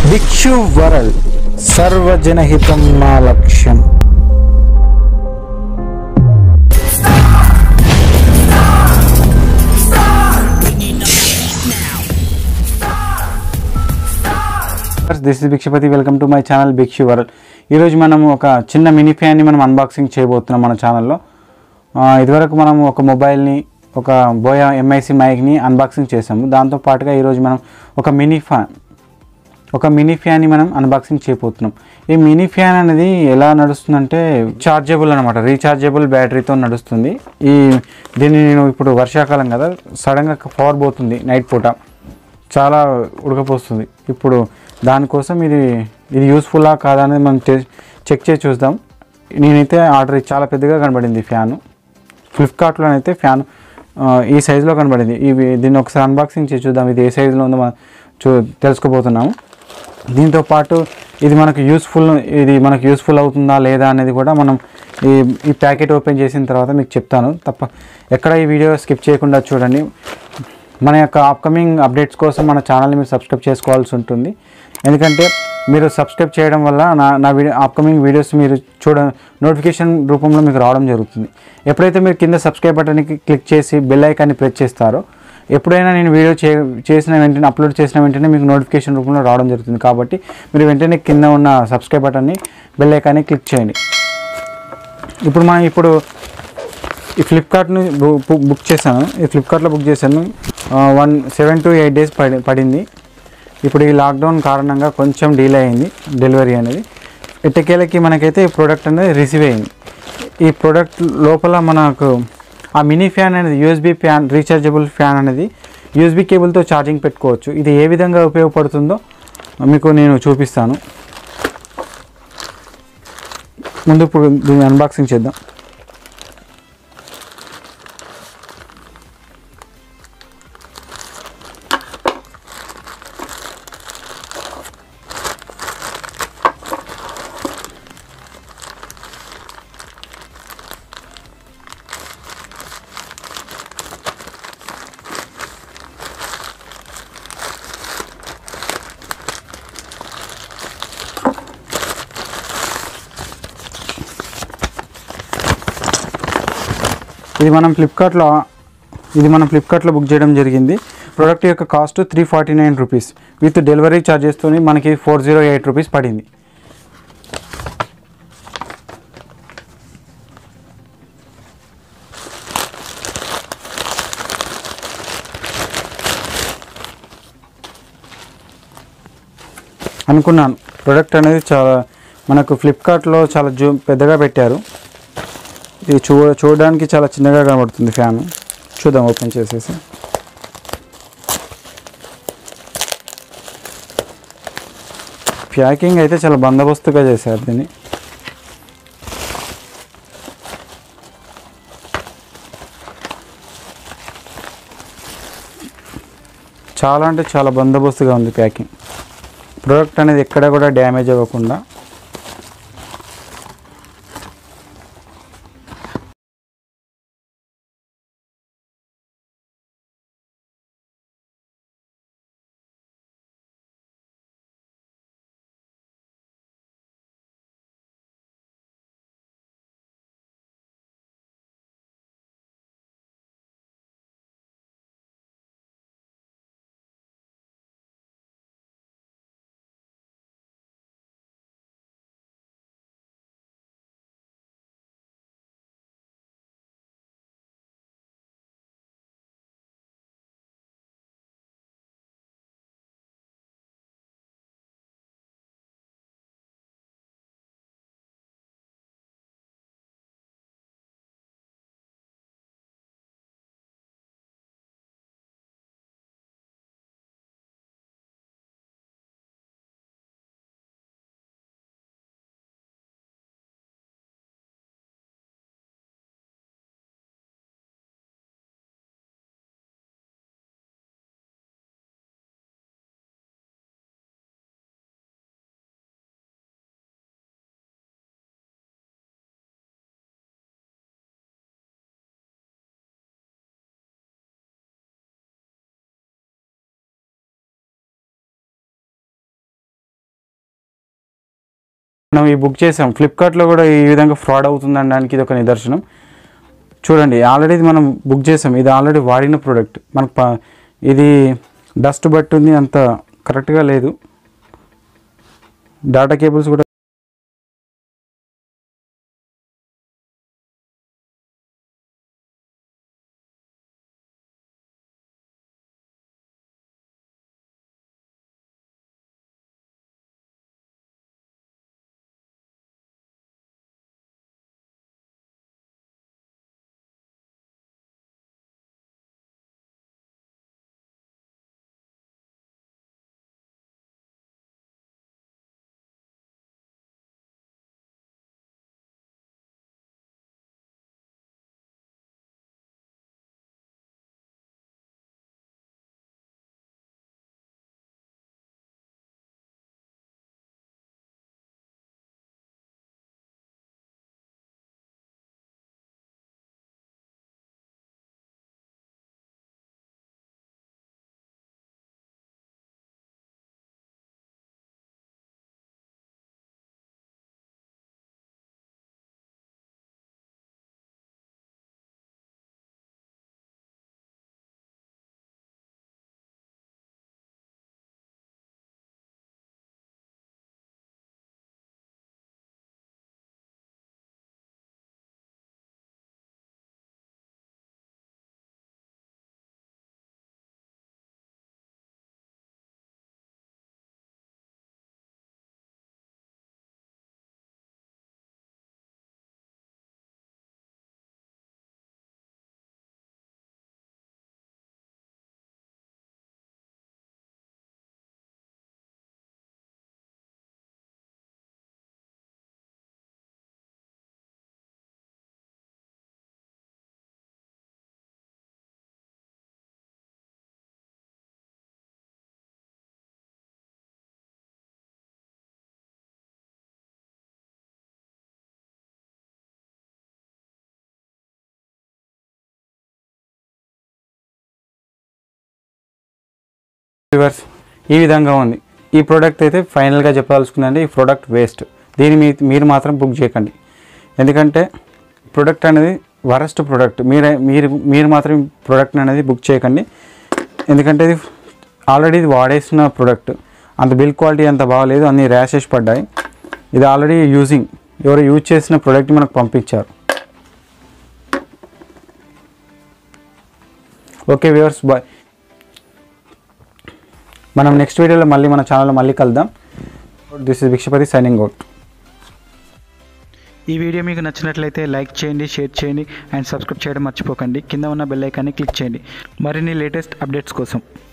భిక్షు world సర్వజనహితం మా లక్ష్యం this is Bhikshapathi welcome to my channel Bhikshu world ఈరోజు మనం ఒక చిన్న మినీ ఫ్యాన్ని మనం అన్బాక్సింగ్ చేయబోతున్నాం మన ఛానల్లో ఆ, ఇదివరకు మనం ఒక మొబైల్ని ఒక బోయా ఎంఐసి మైక్ని అన్బాక్సింగ్ చేసాము దాంతో పాటుగా ఈరోజు మనం ఒక మినీ ఫ్యాన్ ఒక మినీ ఫ్యాన్ని మనం అన్బాక్సింగ్ చేయబోతున్నాం ఈ మినీ ఫ్యాన్ అనేది ఎలా నడుస్తుందంటే చార్జబుల్ అనమాట రీఛార్జబుల్ బ్యాటరీతో నడుస్తుంది ఈ దీన్ని నేను ఇప్పుడు వర్షాకాలం కదా సడన్గా పవర్ పోతుంది నైట్ పూట చాలా ఉడకపోస్తుంది ఇప్పుడు దానికోసం ఇది ఇది యూస్ఫుల్లా కాదా అనేది మనం చె- చెక్ చేసి చూద్దాం నేనైతే ఆర్డర్ ఇచ్చి చాలా పెద్దగా కనబడింది ఫ్యాను ఫ్లిప్కార్ట్లో అయితే ఫ్యాన్ ఆ, ఈ సైజులో కనబడింది ఇవి దీన్ని ఒకసారి అన్బాక్సింగ్ చేసి చూద్దాం ఇది ఏ సైజులో ఉందో మనం చూ తెలుసుకోబోతున్నాము దీంతో పాటు ఇది మనకు యూస్ఫుల్ ఇది మనకు యూస్ఫుల్ అవుతుందా లేదా అనేది కూడా మనం ఈ ఈ ప్యాకెట్ ఓపెన్ చేసిన తర్వాత మీకు చెప్తాను తప్ప ఎక్కడ ఈ వీడియో స్కిప్ చేయకుండా చూడండి మన యొక్క అప్కమింగ్ అప్డేట్స్ కోసం మన ఛానల్ని మీరు సబ్స్క్రైబ్ చేసుకోవాల్సి ఉంటుంది ఎందుకంటే మీరు సబ్స్క్రైబ్ చేయడం వల్ల నా నా వీడియో అప్కమింగ్ వీడియోస్ మీరు చూడ నోటిఫికేషన్ రూపంలో మీకు రావడం జరుగుతుంది ఎప్పుడైతే మీరు కింద సబ్స్క్రైబ్ బటన్కి క్లిక్ చేసి బెల్ ఐకాన్ని ప్రెస్ చేస్తారో ఎప్పుడైనా నేను వీడియో చే చేసిన వెంటనే అప్లోడ్ చేసిన వెంటనే మీకు నోటిఫికేషన్ రూపంలో రావడం జరుగుతుంది కాబట్టి మీరు వెంటనే కింద ఉన్న సబ్స్క్రైబ్ బటన్ని బెల్ ఐకాన్ని క్లిక్ చేయండి ఇప్పుడు మనం ఇప్పుడు ఈ ఫ్లిప్కార్ట్ని బు- బు- బుక్ చేశాను ఈ ఫ్లిప్కార్ట్లో బుక్ చేశాను one seven to eight days పడి పడింది ఇప్పుడు ఈ లాక్డౌన్ కారణంగా కొంచెం డీలే అయింది డెలివరీ అనేది ఎట్టకేలకి మనకైతే ఈ ప్రోడక్ట్ అనేది రిసీవ్ అయింది ఈ ప్రోడక్ట్ లోపల మనకు ఆ మినీ ఫ్యాన్ అనేది యూఎస్బీ ఫ్యాన్ రీఛార్జబుల్ ఫ్యాన్ అనేది యూఎస్బీ కేబుల్తో ఛార్జింగ్ పెట్టుకోవచ్చు ఇది ఏ విధంగా ఉపయోగపడుతుందో మీకు నేను చూపిస్తాను ముందు ఇప్పుడు దీన్ని అన్బాక్సింగ్ చేద్దాం ఇది మనం ఫ్లిప్కార్ట్లో ఇది మనం ఫ్లిప్కార్ట్లో బుక్ చేయడం జరిగింది ప్రోడక్ట్ యొక్క cost three forty nine rupees with delivery ఛార్జెస్తో మనకి ఫోర్ జీరో ఎయిట్ రూపీస్ పడింది అనుకున్నాను ప్రోడక్ట్ అనేది చాలా మనకు ఫ్లిప్కార్ట్లో చాలా జూ పెద్దగా పెట్టారు ఇది చూ చూడడానికి చాలా చిన్నగా కనబడుతుంది ఫ్యాన్ చూద్దాం ఓపెన్ చేసేసి ప్యాకింగ్ అయితే చాలా బందోబస్తుగా చేశారు దీన్ని చాలా అంటే చాలా బందోబస్తుగా ఉంది ప్యాకింగ్ ప్రోడక్ట్ అనేది ఎక్కడ కూడా డ్యామేజ్ అవ్వకుండా మనం ఈ బుక్ చేసాం ఫ్లిప్కార్ట్లో కూడా ఈ విధంగా ఫ్రాడ్ అవుతుంది అనడానికి ఇది ఒక నిదర్శనం చూడండి ఆల్రెడీ ఇది మనం బుక్ చేసాం ఇది ఆల్రెడీ వాడిన ప్రోడక్ట్ మనకు ప- ఇది డస్ట్ బట్టి ఉంది అంత కరెక్ట్గా లేదు డాటా కేబుల్స్ కూడా రివర్స్ ఈ విధంగా ఉంది ఈ ప్రోడక్ట్ అయితే ఫైనల్గా చెప్పదలుచుకుందండి ఈ ప్రోడక్ట్ వేస్ట్ దీన్ని మీ మీరు మాత్రం బుక్ చేయకండి ఎందుకంటే ప్రోడక్ట్ అనేది వరస్ట్ ప్రోడక్ట్ మీరే మీరు మీరు మాత్రం ప్రోడక్ట్ అనేది బుక్ చేయకండి ఎందుకంటే ఇది ఆల్రెడీ ఇది వాడేసిన ప్రోడక్ట్ అంత బిల్ క్వాలిటీ అంత బాగాలేదు అన్ని ర్యాషెస్ పడ్డాయి ఇది ఆల్రెడీ యూజింగ్ ఎవరు యూజ్ చేసిన ప్రోడక్ట్ మనకు పంపించారు ఓకే వ్యూవర్స్ బాయ్ మనం నెక్స్ట్ వీడియోలో మళ్ళీ మన ఛానల్లో మళ్ళీ కలుద్దాం this is Bhikshapathi signing out ఈ వీడియో మీకు నచ్చినట్లయితే లైక్ చేయండి షేర్ చేయండి అండ్ సబ్స్క్రైబ్ చేయడం మర్చిపోకండి కింద ఉన్న బెల్ ఐకాన్ని క్లిక్ చేయండి మరిన్ని లేటెస్ట్ అప్డేట్స్ కోసం